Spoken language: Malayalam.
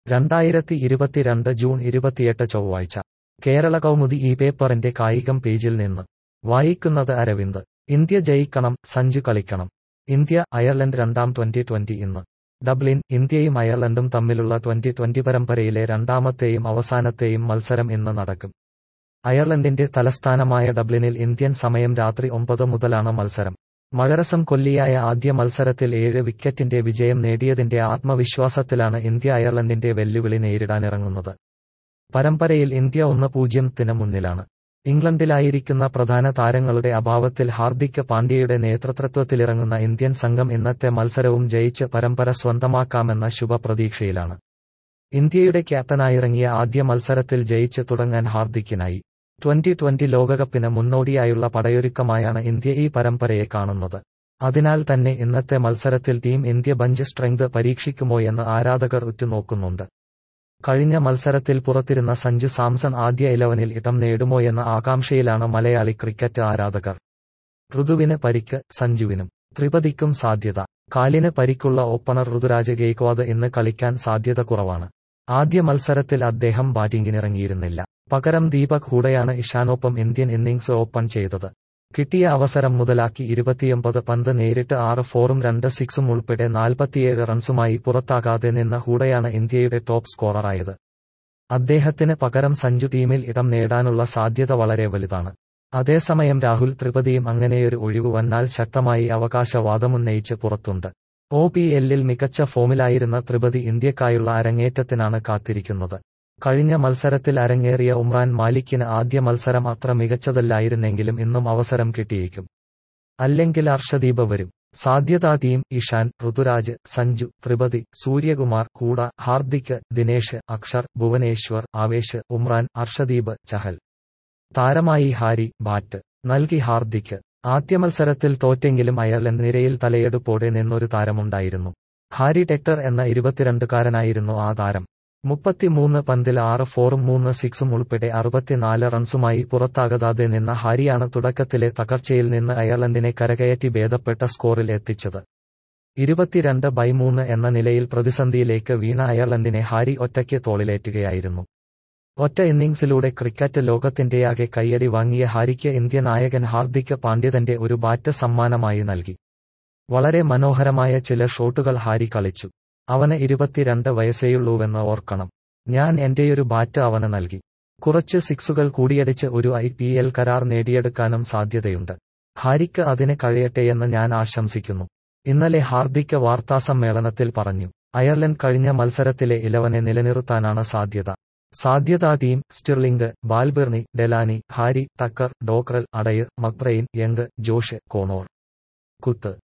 രണ്ടായിരത്തി ഇരുപത്തിരണ്ട് ജൂൺ ഇരുപത്തിയെട്ട് ചൊവ്വാഴ്ച കേരള കൗമുദി ഈ പേപ്പറിന്റെ കായികം പേജിൽ നിന്ന് വായിക്കുന്നത് അരവിന്ദ് ഇന്ത്യ ജയിക്കണം സഞ്ജു കളിക്കണം ഇന്ത്യ അയർലൻഡ് രണ്ടാം ട്വന്റി ട്വന്റി ഇന്ന് ഡബ്ലിൻ ഇന്ത്യയും അയർലൻഡും തമ്മിലുള്ള ട്വന്റി ട്വന്റി പരമ്പരയിലെ രണ്ടാമത്തെയും അവസാനത്തെയും മത്സരം ഇന്ന് നടക്കും അയർലൻഡിന്റെ തലസ്ഥാനമായ ഡബ്ലിനിൽ ഇന്ത്യൻ സമയം രാത്രി ഒമ്പത് മുതലാണ് മത്സരം മഴരസം കൊല്ലിയായ ആദ്യ മത്സരത്തിൽ ഏഴ് വിക്കറ്റിന്റെ വിജയം നേടിയതിന്റെ ആത്മവിശ്വാസത്തിലാണ് ഇന്ത്യ അയർലൻഡിന്റെ വെല്ലുവിളി നേരിടാനിറങ്ങുന്നത് പരമ്പരയിൽ ഇന്ത്യ ഒന്ന് പൂജ്യത്തിന് മുന്നിലാണ് ഇംഗ്ലണ്ടിലായിരിക്കുന്ന പ്രധാന താരങ്ങളുടെ അഭാവത്തിൽ ഹാർദിക് പാണ്ഡ്യയുടെ നേതൃത്വത്തിലിറങ്ങുന്ന ഇന്ത്യൻ സംഘം ഇന്നത്തെ മത്സരവും ജയിച്ച് പരമ്പര സ്വന്തമാക്കാമെന്ന ശുഭപ്രതീക്ഷയിലാണ് ഇന്ത്യയുടെ ക്യാപ്റ്റനായിറങ്ങിയ ആദ്യ മത്സരത്തിൽ ജയിച്ച് തുടങ്ങാൻ ഹാർദിക്കിനായി ട്വന്റി ട്വന്റി ലോകകപ്പിന് മുന്നോടിയായുള്ള പടയൊരുക്കമായാണ് ഇന്ത്യ ഈ പരമ്പരയെ കാണുന്നത് അതിനാൽ തന്നെ ഇന്നത്തെ മത്സരത്തിൽ ടീം ഇന്ത്യ ബഞ്ച് സ്ട്രെങ്ത് പരീക്ഷിക്കുമോയെന്ന് ആരാധകർ ഉറ്റുനോക്കുന്നുണ്ട് കഴിഞ്ഞ മത്സരത്തിൽ പുറത്തിരുന്ന സഞ്ജു സാംസൺ ആദ്യ ഇലവനിൽ ഇടം നേടുമോയെന്ന ആകാംക്ഷയിലാണ് മലയാളി ക്രിക്കറ്റ് ആരാധകർ ഋതുവിന് പരിക്ക് സഞ്ജുവിനും ത്രിപതിക്കും സാധ്യത കാലിന് പരിക്കുള്ള ഓപ്പണർ ഋതുരാജ് ഗെയ്ക്വാദ് ഇന്ന് കളിക്കാൻ സാധ്യത കുറവാണ് ആദ്യ മത്സരത്തിൽ അദ്ദേഹം ബാറ്റിംഗിനിറങ്ങിയിരുന്നില്ല പകരം ദീപക് ഹൂഡയാണ് ഇഷാനൊപ്പം ഇന്ത്യൻ ഇന്നിംഗ്സ് ഓപ്പൺ ചെയ്തത് കിട്ടിയ അവസരം മുതലാക്കി ഇരുപത്തിയൊമ്പത് പന്ത് നേരിട്ട് ആറ് ഫോറും രണ്ട് സിക്സും ഉൾപ്പെടെ നാൽപ്പത്തിയേഴ് റൺസുമായി പുറത്താകാതെ നിന്ന ഹൂഡയാണ് ഇന്ത്യയുടെ ടോപ്പ് സ്കോററായത് അദ്ദേഹത്തിന് പകരം സഞ്ജു ടീമിൽ ഇടം നേടാനുള്ള സാധ്യത വളരെ വലുതാണ് അതേസമയം രാഹുൽ ത്രിപതിയും അങ്ങനെയൊരു ഒഴിവ് വന്നാൽ ശക്തമായി അവകാശവാദമുന്നയിച്ച് പുറത്തുണ്ട് ഒ പി എല്ലിൽ മികച്ച ഫോമിലായിരുന്ന ത്രിപതി ഇന്ത്യക്കായുള്ള അരങ്ങേറ്റത്തിനാണ് കാത്തിരിക്കുന്നത് കഴിഞ്ഞ മത്സരത്തിൽ അരങ്ങേറിയ ഉമ്രാൻ മാലിക്കിന് ആദ്യ മത്സരം അത്ര മികച്ചതല്ലായിരുന്നെങ്കിലും ഇന്നും അവസരം കിട്ടിയേക്കും അല്ലെങ്കിൽ അർഷദീപ് വരും സാധ്യതാ ടീം ഇഷാൻ ഋതുരാജ് സഞ്ജു ത്രിപതി സൂര്യകുമാർ കൂട ഹാർദിക് ദിനേശ് അക്ഷർ ഭുവനേശ്വർ ആവേശ് ഉമ്രാൻ അർഷദീപ് ചഹൽ താരമായി ഹാരി ബാറ്റ് നൽകി ഹാർദിക് ആദ്യ മത്സരത്തിൽ തോറ്റെങ്കിലും അയർലൻഡ് നിരയിൽ തലയെടുപ്പോടെ നിന്നൊരു താരമുണ്ടായിരുന്നു ഹാരി ടെക്ടർ എന്ന ഇരുപത്തിരണ്ടുകാരനായിരുന്നു ആ താരം മുപ്പത്തിമൂന്ന് പന്തിൽ ആറ് ഫോറും മൂന്ന് സിക്സും ഉൾപ്പെടെ അറുപത്തിനാല് റൺസുമായി പുറത്താകാതെ നിന്ന ഹാരിയാണ് തുടക്കത്തിലെ തകർച്ചയിൽ നിന്ന് അയർലൻഡിനെ കരകയറ്റി ഭേദപ്പെട്ട സ്കോറിൽ എത്തിച്ചത് ഇരുപത്തിരണ്ട് ബൈ മൂന്ന് എന്ന നിലയിൽ പ്രതിസന്ധിയിലേക്ക് വീണ അയർലൻഡിനെ ഹാരി ഒറ്റയ്ക്ക് തോളിലേറ്റുകയായിരുന്നു ഒറ്റ ഇന്നിംഗ്സിലൂടെ ക്രിക്കറ്റ് ലോകത്തിന്റെയാകെ കയ്യടി വാങ്ങിയ ഹാരിക്ക് ഇന്ത്യ നായകൻ ഹാർദിക് പാണ്ഡ്യതന്റെ ഒരു ബാറ്റ് സമ്മാനമായി നൽകി വളരെ മനോഹരമായ ചില ഷോട്ടുകൾ ഹാരി കളിച്ചു അവന് ഇരുപത്തിരണ്ട് വയസ്സേയുള്ളൂവെന്ന് ഓർക്കണം ഞാൻ എന്റെയൊരു ബാറ്റ് അവന് നൽകി കുറച്ച് സിക്സുകൾ കൂടിയടിച്ച് ഒരു ഐ പി എൽ കരാർ നേടിയെടുക്കാനും സാധ്യതയുണ്ട് ഹാരിക്ക് അതിന് കഴിയട്ടെയെന്ന് ഞാൻ ആശംസിക്കുന്നു ഇന്നലെ ഹാർദിക് വാർത്താസമ്മേളനത്തിൽ പറഞ്ഞു അയർലൻഡ് കഴിഞ്ഞ മത്സരത്തിലെ ഇലവനെ നിലനിർത്താനാണ് സാധ്യത സാധ്യതാ team Stirling Balbirnie Delany Harry Tucker Dockrell Adair McBrine Young Josh Conor കുത്ത്